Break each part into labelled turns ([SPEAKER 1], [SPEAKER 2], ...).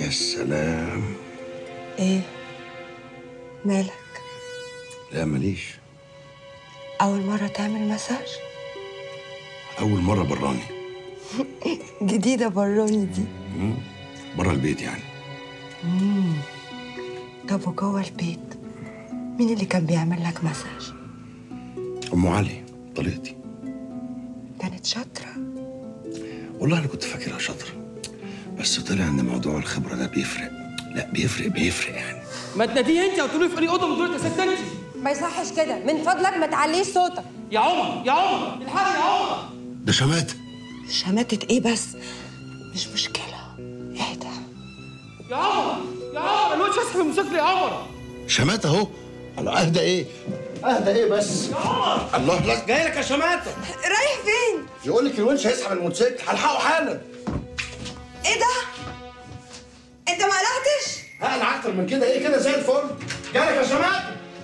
[SPEAKER 1] يا سلام
[SPEAKER 2] ايه مالك
[SPEAKER 1] لا ماليش
[SPEAKER 2] اول مره تعمل مساج
[SPEAKER 1] اول مره براني
[SPEAKER 2] جديده براني دي
[SPEAKER 1] بره البيت يعني
[SPEAKER 2] طب وجوه البيت مين اللي كان بيعمل لك مساج
[SPEAKER 1] ام علي طليقتي
[SPEAKER 2] كانت شاطره
[SPEAKER 1] والله انا كنت فاكرها شاطره بس طلع ان موضوع الخبره ده بيفرق لا بيفرق بيفرق يعني
[SPEAKER 3] ما تناديه انت وتقولي افقري اوضه من دول يا ست انت
[SPEAKER 4] ما يصحش كده من فضلك ما تعليش صوتك
[SPEAKER 3] يا عمر يا عمر الحقني يا عمر
[SPEAKER 1] ده شمات
[SPEAKER 2] شماتة ايه بس مش مشكله اهدى
[SPEAKER 3] يا عمر يا عمر الواد شاسح الموتوسيكل يا عمر
[SPEAKER 1] شمات اهو على اهدى ايه اهدى ايه بس
[SPEAKER 3] يا عمر
[SPEAKER 1] الله لا
[SPEAKER 3] جاي لك يا شماته
[SPEAKER 2] رايح فين
[SPEAKER 1] يقول لك الونش هيسحب الموتوسيكل هلحقه حالا
[SPEAKER 2] ايه ده انت ما قلقتش
[SPEAKER 1] هقلع اكتر من كده ايه كده زي الفل جالك يا شمات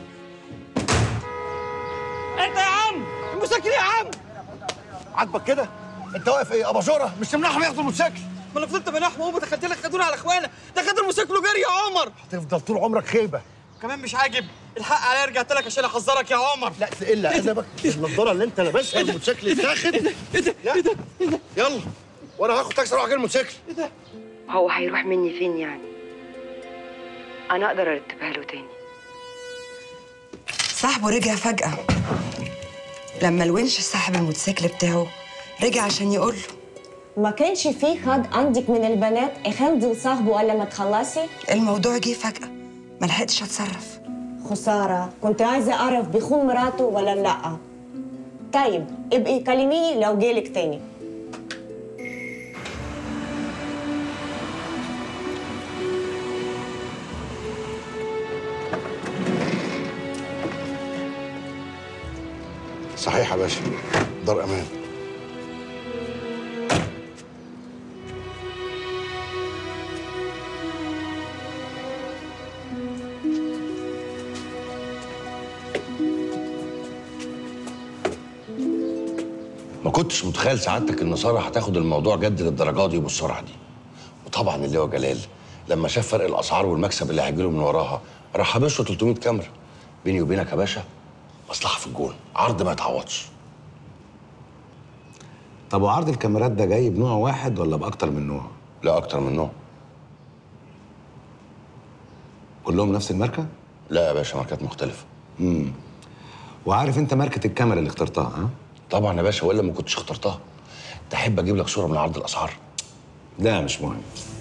[SPEAKER 3] انت يا عم الموتوسيكل يا عم
[SPEAKER 1] عاجبك كده انت واقف ايه اباجوره مش تمنعهم ياخدوا الموتوسيكل
[SPEAKER 3] ما انا فضلت بنحم هو دخلت لك خدونا على اخوانا ده خد الموتوسيكل وجري يا عمر
[SPEAKER 1] هتفضل طول عمرك خيبه
[SPEAKER 3] كمان مش عاجب الحق عليا رجعت لك عشان احذرك يا عمر
[SPEAKER 1] لا تقل ادبك النضاره اللي انت لابسها الموتوسيكل يتاخد
[SPEAKER 3] ايه ده ايه ده ايه ده
[SPEAKER 1] يلا وانا هاخد تاكسي اروح اجيب الموتوسيكل
[SPEAKER 4] هو هيروح مني فين يعني انا اقدر ارتبها له تاني
[SPEAKER 2] صاحبه رجع فجأة لما الونش سحب الموتوسيكل بتاعه رجع عشان يقول له
[SPEAKER 5] ما كانش في حد عندك من البنات اخندي وصاحبه ولا ما تخلصي
[SPEAKER 2] الموضوع جه فجأة ما لحقتش اتصرف
[SPEAKER 5] خسارة كنت عايزة أعرف بيخون مراته ولا لأ طيب ابقي كلميني لو جالك تاني
[SPEAKER 1] صحيح يا باشا دار امان ما كنتش متخيل سعادتك ان ساره هتاخد الموضوع جد للدرجه دي وبالسرعه دي وطبعا اللي هو جلال لما شاف فرق الاسعار والمكسب اللي هيجيله من وراها راح حابس له 300 كاميرا بيني وبينك يا باشا مصلحه في الجون عرض ما يتعوضش
[SPEAKER 6] طب وعرض الكاميرات ده جاي بنوع واحد ولا باكتر من نوع؟
[SPEAKER 1] لا اكتر من نوع
[SPEAKER 6] كلهم نفس الماركه؟
[SPEAKER 1] لا يا باشا ماركات مختلفه
[SPEAKER 6] وعارف انت ماركه الكاميرا اللي اخترتها ها؟
[SPEAKER 1] طبعا يا باشا والا ما كنتش اخترتها تحب اجيب لك صوره من عرض الاسعار
[SPEAKER 6] لا مش مهم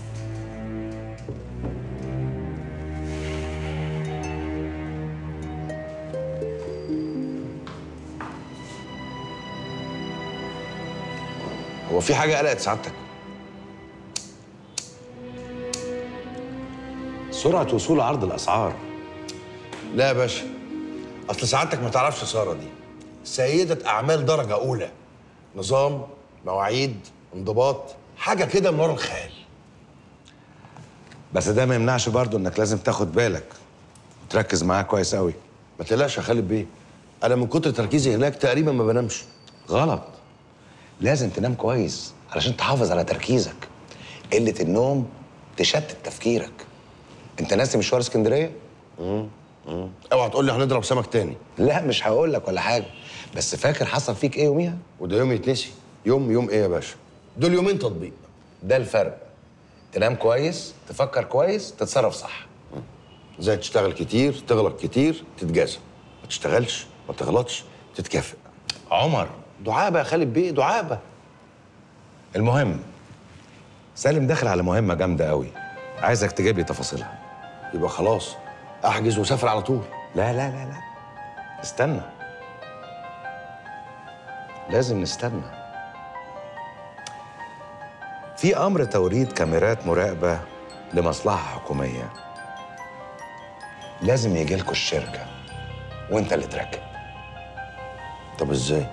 [SPEAKER 1] هو في حاجه قلقت سعادتك
[SPEAKER 6] سرعه وصول عرض الاسعار
[SPEAKER 1] لا يا باشا اصل سعادتك ما تعرفش ساره دي سيده اعمال درجه اولى نظام مواعيد انضباط حاجه كده من ورا الخيال
[SPEAKER 6] بس ده ما يمنعش برضه انك لازم تاخد بالك وتركز معاه كويس قوي
[SPEAKER 1] ما تقلقش يا خالد بيه انا من كتر تركيزي هناك تقريبا ما بنامش
[SPEAKER 6] غلط لازم تنام كويس علشان تحافظ على تركيزك قله النوم تشتت تفكيرك انت ناسي مشوار اسكندريه
[SPEAKER 1] اوعى تقول لي هنضرب سمك تاني
[SPEAKER 6] لا مش هقول لك ولا حاجه بس فاكر حصل فيك ايه يوميها
[SPEAKER 1] وده يوم يتنسي يوم يوم ايه يا باشا دول يومين تطبيق
[SPEAKER 6] ده الفرق تنام كويس تفكر كويس تتصرف صح
[SPEAKER 1] زي تشتغل كتير تغلط كتير تتجازى ما تشتغلش ما تغلطش تتكافئ
[SPEAKER 6] عمر
[SPEAKER 1] دعابه يا خالد بيه دعابه
[SPEAKER 6] المهم سالم داخل على مهمه جامده قوي عايزك تجيب لي تفاصيلها
[SPEAKER 1] يبقى خلاص احجز وسافر على طول
[SPEAKER 6] لا لا لا لا استنى لازم نستنى في امر توريد كاميرات مراقبه لمصلحه حكوميه لازم يجي لكم الشركه وانت اللي تركب
[SPEAKER 1] طب ازاي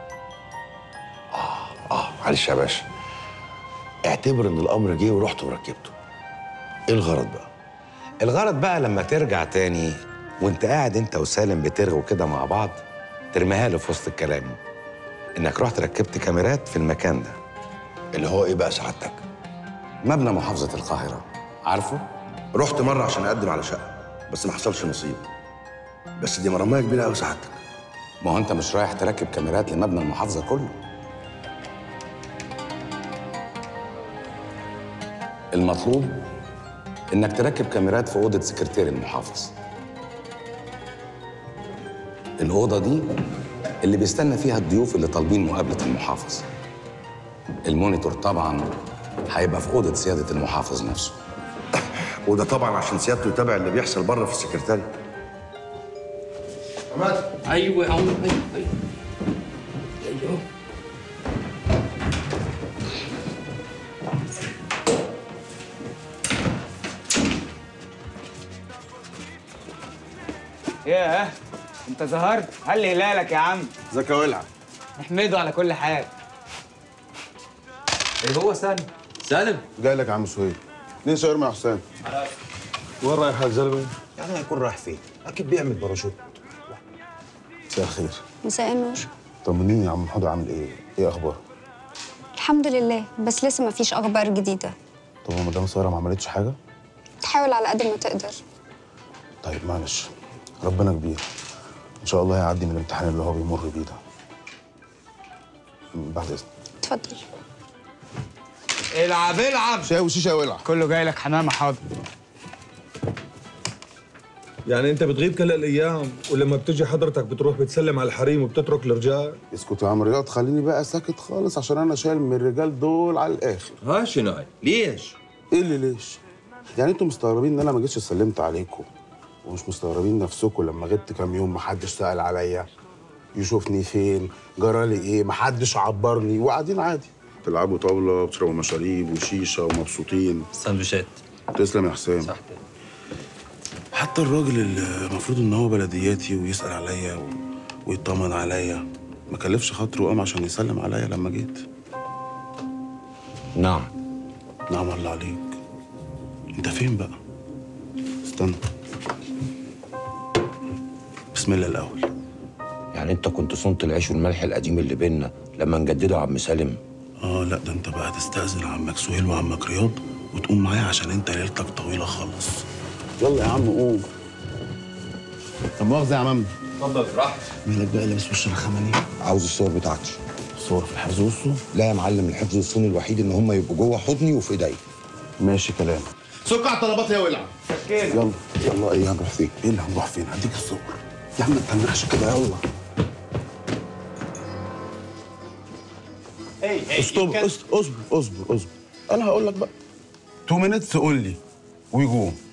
[SPEAKER 1] اه معلش يا باشا اعتبر ان الامر جه ورحت وركبته ايه الغرض بقى
[SPEAKER 6] الغرض بقى لما ترجع تاني وانت قاعد انت وسالم بترغوا كده مع بعض ترميها له في وسط الكلام انك رحت ركبت كاميرات في المكان ده
[SPEAKER 1] اللي هو ايه بقى سعادتك
[SPEAKER 6] مبنى محافظة القاهرة عارفه
[SPEAKER 1] رحت مره عشان اقدم على شقه بس ما حصلش نصيب بس دي مرميه كبيره قوي سعادتك
[SPEAKER 6] ما هو انت مش رايح تركب كاميرات لمبنى المحافظه كله المطلوب انك تركب كاميرات في اوضه سكرتير المحافظ الاوضه دي اللي بيستنى فيها الضيوف اللي طالبين مقابله المحافظ المونيتور طبعا هيبقى في اوضه سياده المحافظ نفسه
[SPEAKER 1] وده طبعا عشان سيادته يتابع اللي بيحصل بره في السكرتاري
[SPEAKER 3] ايوه يا عم ايوه ايوه ايوه
[SPEAKER 7] ياه انت ظهرت هل هلالك يا عم
[SPEAKER 8] ازيك يا ولع
[SPEAKER 7] نحمده على كل حال ايه هو سالم
[SPEAKER 3] سالم
[SPEAKER 8] جاي لك يا عم سهيل اتنين شاورما يا حسام وين رايح يا زلمه؟
[SPEAKER 9] يعني هيكون رايح فين؟ اكيد بيعمل باراشوت
[SPEAKER 8] مساء الخير
[SPEAKER 10] مساء النور
[SPEAKER 8] طمنيني يا عم حوده عامل ايه؟ ايه اخبار؟
[SPEAKER 10] الحمد لله بس لسه ما فيش اخبار جديده
[SPEAKER 8] طب مدام ساره ما عملتش حاجه؟
[SPEAKER 10] تحاول على قد ما تقدر
[SPEAKER 8] طيب معلش ربنا كبير ان شاء الله هيعدي من الامتحان اللي هو بيمر بيه ده بعد اذنك
[SPEAKER 10] اتفضل
[SPEAKER 7] العب العب
[SPEAKER 8] شاي وشيشه يا ولع
[SPEAKER 7] كله جاي لك حمامه حاضر
[SPEAKER 11] يعني انت بتغيب كل الايام ولما بتجي حضرتك بتروح بتسلم على الحريم وبتترك الرجال
[SPEAKER 8] اسكت يا عم رياض خليني بقى ساكت خالص عشان انا شايل من الرجال دول على الاخر
[SPEAKER 3] ها شنو هاي ليش
[SPEAKER 8] ايه اللي ليش؟ يعني انتوا مستغربين ان انا ما جيتش سلمت عليكم ومش مستغربين نفسكم لما غبت كام يوم محدش سأل عليا يشوفني فين جرالي ايه محدش عبرني وقاعدين عادي تلعبوا طاولة وتشربوا مشاريب وشيشة ومبسوطين
[SPEAKER 3] سندوتشات
[SPEAKER 8] تسلم يا حسام حتى الراجل اللي المفروض ان هو بلدياتي ويسأل عليا و... ويطمن عليا ما كلفش خاطره وقام عشان يسلم عليا لما جيت
[SPEAKER 9] نعم
[SPEAKER 8] نعم الله عليك انت فين بقى استنى بسم الله الاول
[SPEAKER 9] يعني انت كنت صنت العيش والملح القديم اللي بينا لما نجدده يا عم سالم
[SPEAKER 8] اه لا ده انت بقى تستأذن عمك سهيل وعمك رياض وتقوم معايا عشان انت ليلتك طويله خالص يلا يا عم قوم لا مؤاخذه يا عم
[SPEAKER 3] اتفضل راحت
[SPEAKER 8] مالك بقى لابس وش الخمني
[SPEAKER 9] عاوز الصور بتاعتي
[SPEAKER 8] صور في الحفظ والصور
[SPEAKER 9] لا يا معلم الحفظ والصون الوحيد ان هم يبقوا جوه حضني وفي ايديا
[SPEAKER 8] ماشي كلام سكع طلبات يا ولع
[SPEAKER 7] سكينه
[SPEAKER 8] يلا يلا ايه هنروح فين؟ ايه اللي هنروح فين؟ هديك الصور يا عم ما تتنحش كده يلا استوب اصبر اصبر اصبر اصبر انا هقول لك بقى تو مينتس قول لي ويجو